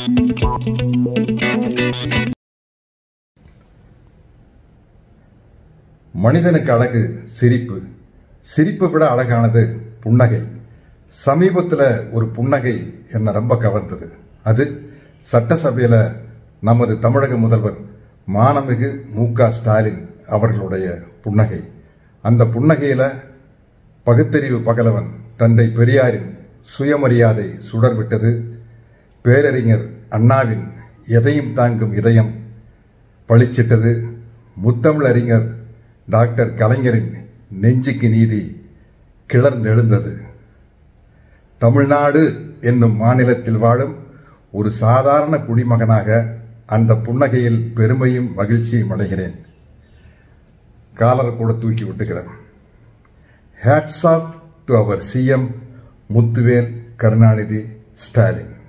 மனிதனுக்கு அழகு சிரிப்பு சிரிப்பை விட அழகானது புன்னகை சமீபத்தில் ஒரு புன்னகை என்னை ரொம்ப கவர்ந்தது அது சட்டசபையில் நமது தமிழக முதல்வர் மானமிகு மு க ஸ்டாலின் அவர்களுடைய புன்னகை அந்த புன்னகையில் பகுத்தறிவு பகலவன் தந்தை பெரியாரின் சுயமரியாதை சுடர்விட்டது பேரறிஞர் அண்ணாவின் எதையும் தாங்கும் இதயம் பளிச்சிட்டது முத்தமிழறிஞர் டாக்டர் கலைஞரின் நெஞ்சுக்கு நீதி கிளர்ந்தெழுந்தது தமிழ்நாடு என்னும் மாநிலத்தில் வாழும் ஒரு சாதாரண குடிமகனாக அந்த புன்னகையில் பெருமையும் மகிழ்ச்சியும் அடைகிறேன் காலரை கூட தூக்கி விட்டுக்கிறேன் hats off to our CM Muthuvel Karunanidhi Stalin